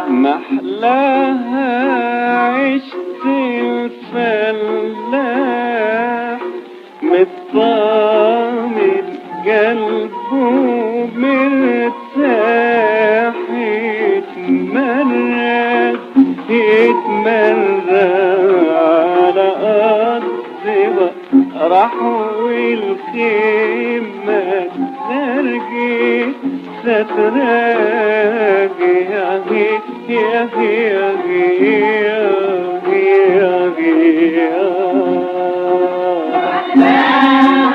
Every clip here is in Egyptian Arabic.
محلاها عشت الفلاح مطمن قلبه مرتاح يتمرد يتمرد على أرض راح والخيمة ترقي ستراقي يا هي يا هي يا هي يا هي يا هي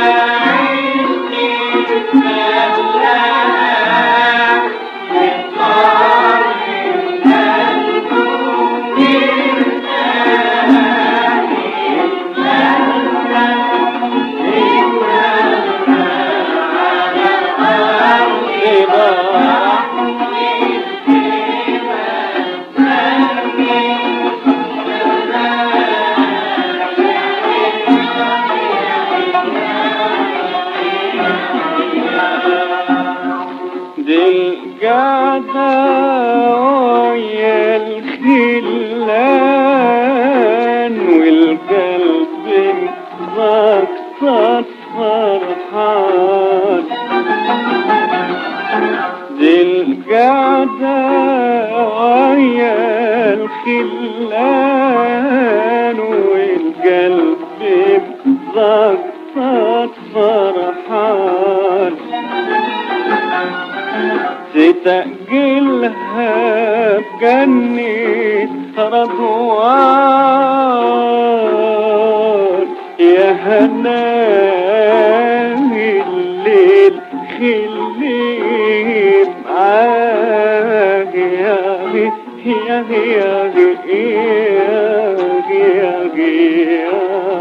دي القعدة ويا الخلان والقلب مكسر فرحان دي القعدة ويا الخلان والقلب مكسر فرحان تتأجلها بجنة رضوان يا هنام الليل خلي معاه يا هي يا هي يا هي يا هي يا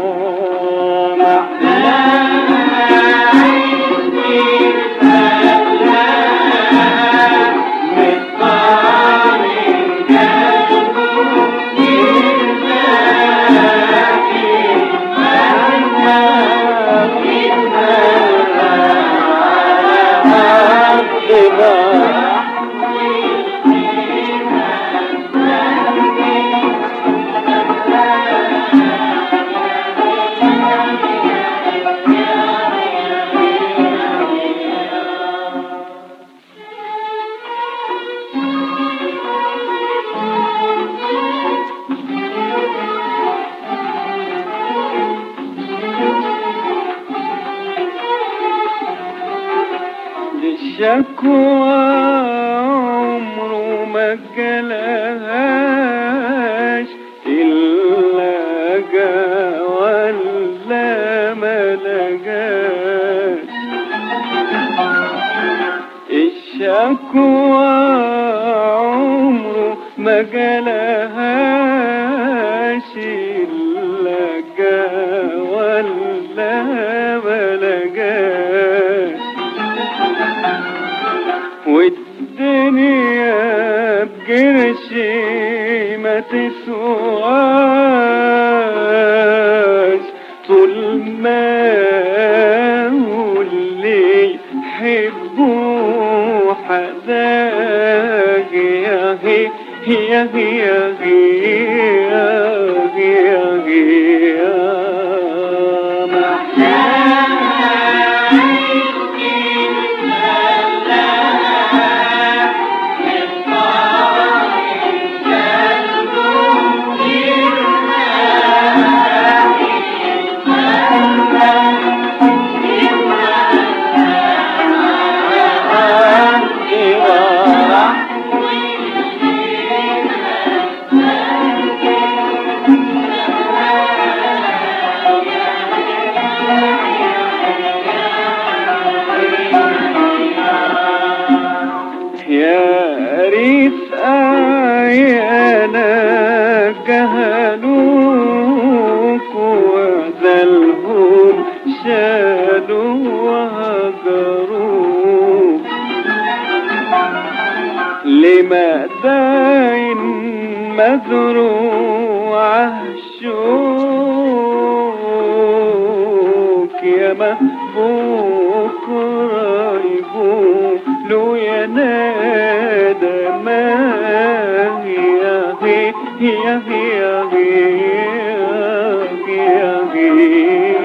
الشكوى عمره ما جالهاش إلا جا ولا ما لقاش الشكوى عمره ما جالهاش إلا جا ولا ما لقاش والدنيا بقرشي ما تسواش طول ما هو اللي يحبه حداك يا هي يا هي يا هي يا هي يا هي يا يا ريت آيانا جهلوك وذلهم شالوا وهجروك لما داين مزروع الشوك يا مهبوك رايبوك له يا نادى ما يا يا يا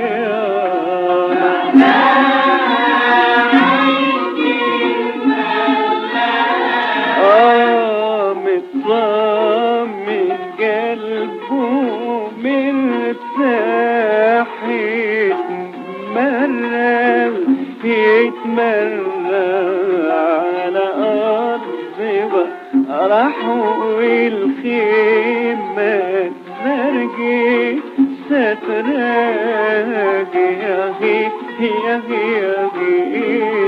آه مطمن قلبه مرتاح يتمرى يتمرى على أرض راح والخيمة ترقي ستراقي يا هي يا هي يا هي